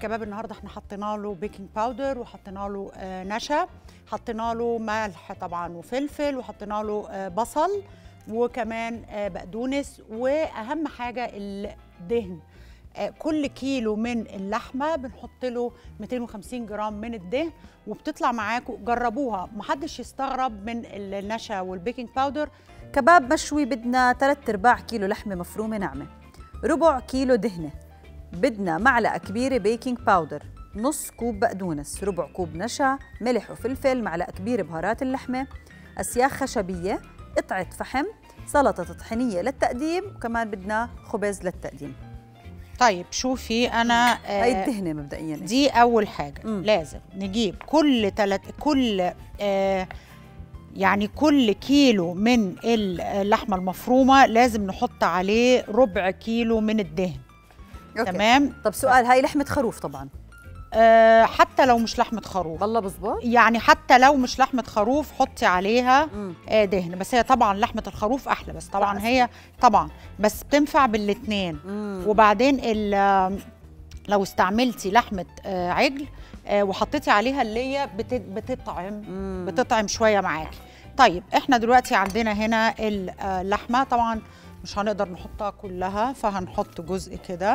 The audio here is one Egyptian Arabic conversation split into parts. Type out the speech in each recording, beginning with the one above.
الكباب النهارده احنا حطينا له بيكنج باودر وحطينا له آه، نشا حطينا له ملح طبعا وفلفل وحطينا له آه، بصل وكمان آه، بقدونس واهم حاجه الدهن آه، كل كيلو من اللحمه بنحط له 250 جرام من الدهن وبتطلع معاكم جربوها محدش يستغرب من النشا والبيكنج باودر كباب مشوي بدنا 3 ارباع كيلو لحمه مفرومه ناعمه ربع كيلو دهنه بدنا معلقه كبيره بيكنج باودر نص كوب بقدونس ربع كوب نشا ملح وفلفل معلقه كبيره بهارات اللحمه اسياخ خشبيه قطعه فحم سلطه طحينيه للتقديم وكمان بدنا خبز للتقديم طيب شوفي انا آه، هاي الدهنه مبدئيا دي اول حاجه مم. لازم نجيب كل تلت كل آه يعني كل كيلو من اللحمه المفرومه لازم نحط عليه ربع كيلو من الدهن أوكي. تمام طب سؤال هاي لحمه خروف طبعا آه حتى لو مش لحمه خروف والله بزبط يعني حتى لو مش لحمه خروف حطي عليها مم. آه دهن بس هي طبعا لحمه الخروف احلى بس طبعا طبعاً. هي طبعا بس بتنفع بالاثنين مم. وبعدين ال- لو استعملتي لحمه آه، عجل آه، وحطيتي عليها اللي هي بت- بتطعم مم. بتطعم شويه معاكي طيب احنا دلوقتي عندنا هنا اللحمه طبعا مش هنقدر نحطها كلها فهنحط جزء كده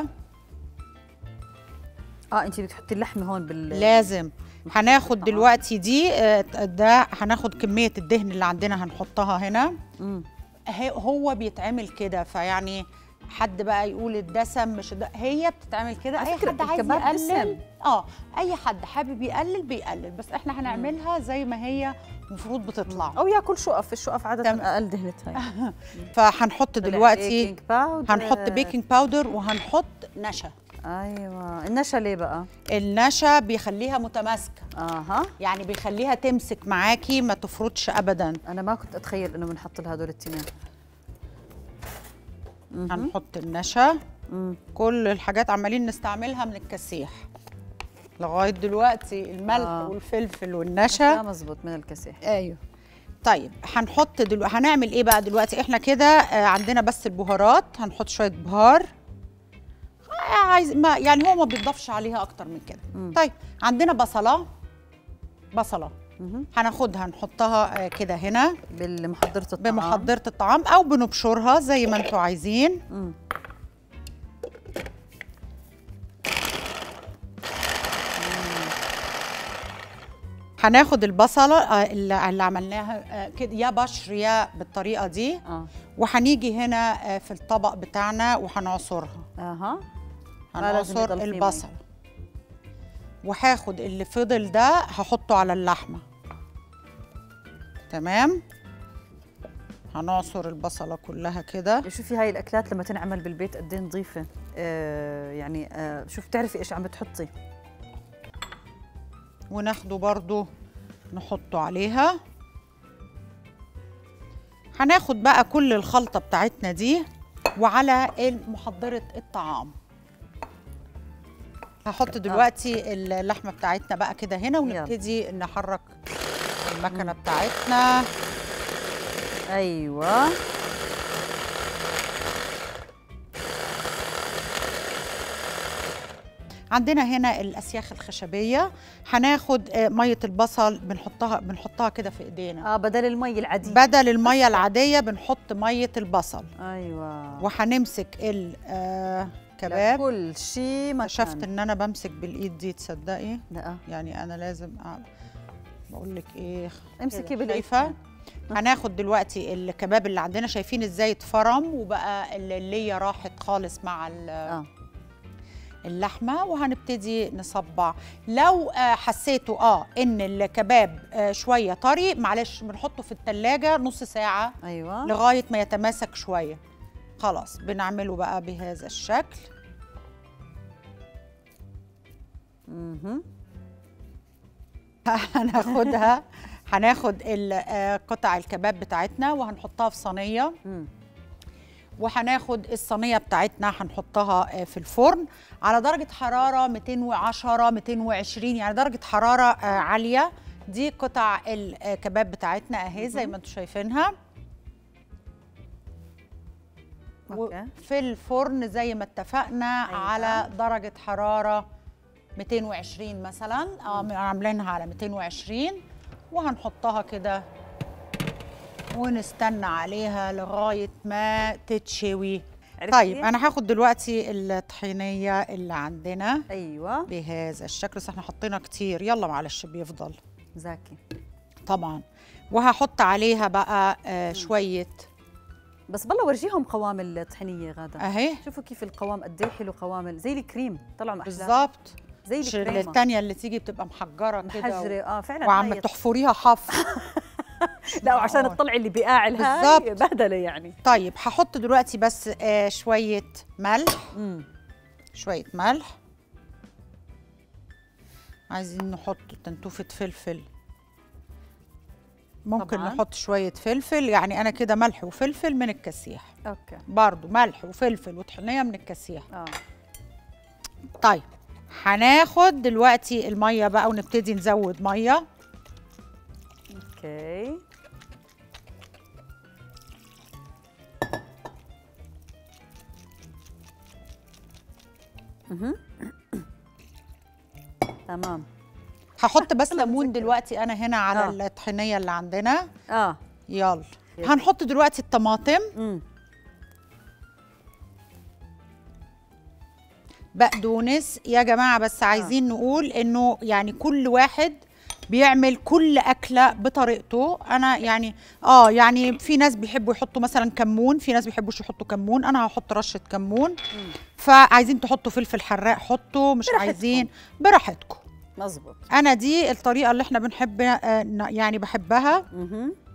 اه انت بدك تحطي اللحمه هون بال لازم هناخد طبعاً. دلوقتي دي آه، ده هناخد كميه الدهن اللي عندنا هنحطها هنا مم. هي- هو بيتعمل كده فيعني حد بقى يقول الدسم مش ده هي بتتعمل كده على اي فكرة حد عايز الكباب يقلل دسم. اه اي حد حابب يقلل بيقلل بس احنا هنعملها زي ما هي المفروض بتطلع او ياكل شقف الشقف عاده تمام. اقل دهنتها فهنحط دلوقتي بيكنج باودر هنحط بيكنج باودر وهنحط نشا ايوه النشا ليه بقى النشا بيخليها متماسكه اها يعني بيخليها تمسك معاكي ما تفرطش ابدا انا ما كنت اتخيل انه بنحط لها هدول التنين مهم. هنحط النشا مم. كل الحاجات عمالين نستعملها من الكسيح لغايه دلوقتي الملح آه. والفلفل لا والنشا مزبوط من الكسيح ايوه طيب هنحط دلوقتي هنعمل ايه بقى دلوقتي احنا كده آه، عندنا بس البهارات هنحط شويه بهار آه، عايز ما يعني هو ما بيضافش عليها اكتر من كده مم. طيب عندنا بصله بصله مهم. هناخدها نحطها آه، كده هنا بالمحضرة الطعام بمحضره الطعام او بنبشرها زي ما انتوا عايزين مم. هناخد البصله آه، اللي اللي عملناها آه، كده يا بشر يا بالطريقه دي اه وهنيجي هنا آه، في الطبق بتاعنا وهنعصرها اها ما لازم هنعصر يضل فيه مي. البصل وهاخد اللي فضل ده هحطه على اللحمه تمام هنعصر البصله كلها كده شوفي هاي الاكلات لما تنعمل بالبيت قد ايه نظيفه آه يعني آه شوف تعرفي ايش عم بتحطي وناخده برضو نحطه عليها هناخد بقى كل الخلطة بتاعتنا دي وعلى محضرة الطعام هحط دلوقتي اللحمة بتاعتنا بقى كده هنا ونبتدي نحرك المكنة بتاعتنا ايوه عندنا هنا الأسياخ الخشبية هناخد آه، مية البصل بنحطها بنحطها كده في ايدينا اه بدل المي العاديه بدل المية العادية بنحط مية البصل ايوه وهنمسك الكباب كل شيء ما اكتشفت ان انا بمسك بالايد دي تصدقي لا يعني انا لازم بقول لك ايه امسكي كده، بالايد شايفه هناخد دلوقتي الكباب اللي عندنا شايفين ازاي اتفرم وبقى الليه راحت خالص مع ال- اه اللحمه وهنبتدي نصبع لو آه، حسيتوا اه ان الكباب آه، شويه طري معلش بنحطه في التلاجة نص ساعه ايوه لغايه ما يتماسك شويه خلاص بنعمله بقى بهذا الشكل مهم. هناخدها هناخد ال- آه، قطع الكباب بتاعتنا وهنحطها في صينيه مم. وهناخد الصينيه بتاعتنا هنحطها آه، في الفرن على درجه حراره 210 220 يعني درجه حراره آه، عاليه دي قطع الكباب بتاعتنا اهي زي ما انتم شايفينها اوكي في الفرن زي ما اتفقنا أيوة. على درجه حراره 220 مثلا اه عاملينها على 220 وهنحطها كده ونستنى عليها لغايه ما تتشوي عرفتي؟ طيب انا هاخد دلوقتي الطحينيه اللي عندنا ايوه بهذا الشكل بس احنا حطينا كتير يلا معلش بيفضل زاكي طبعا وهحط عليها بقى آه شويه بس بالله ورجيهم قوام الطحينيه غاده اهي شوفوا كيف القوام قد ايه حلو قوام ال- زي الكريم طلعوا محلى بالظبط زي مش الكريمه التانية اللي تيجي بتبقى محجرة كده محجره و... اه فعلا وعم هاي- تحفريها حف لا وعشان معقول. تطلعي اللي بقاعل هاي بالظبط. بهدله يعني طيب هحط دلوقتي بس آه شوية ملح امم شوية ملح عايزين نحط تنتوفة فلفل ممكن طبعاً. نحط شوية فلفل يعني أنا كده ملح وفلفل من الكسيح اوكي برضو ملح وفلفل وطحينية من الكسيح اه طيب هناخد دلوقتي المية بقى ونبتدي نزود مية اوكي مهم. تمام هحط بس يلا ليمون بتذكر. دلوقتي أنا هنا على آه. الطحينية اللي عندنا اه يلا يلا. هنحط دلوقتي الطماطم امم بقدونس يا جماعه بس عايزين نقول انه يعني كل واحد بيعمل كل اكله بطريقته انا يعني اه يعني في ناس بيحبوا يحطوا مثلا كمون في ناس بيحبوش يحطوا كمون انا هحط رشه كمون فعايزين تحطوا فلفل حراق حطوا مش براحتكم. عايزين براحتكم مزبوط انا دي الطريقه اللي احنا بنحب آه، ن- يعني بحبها مهم.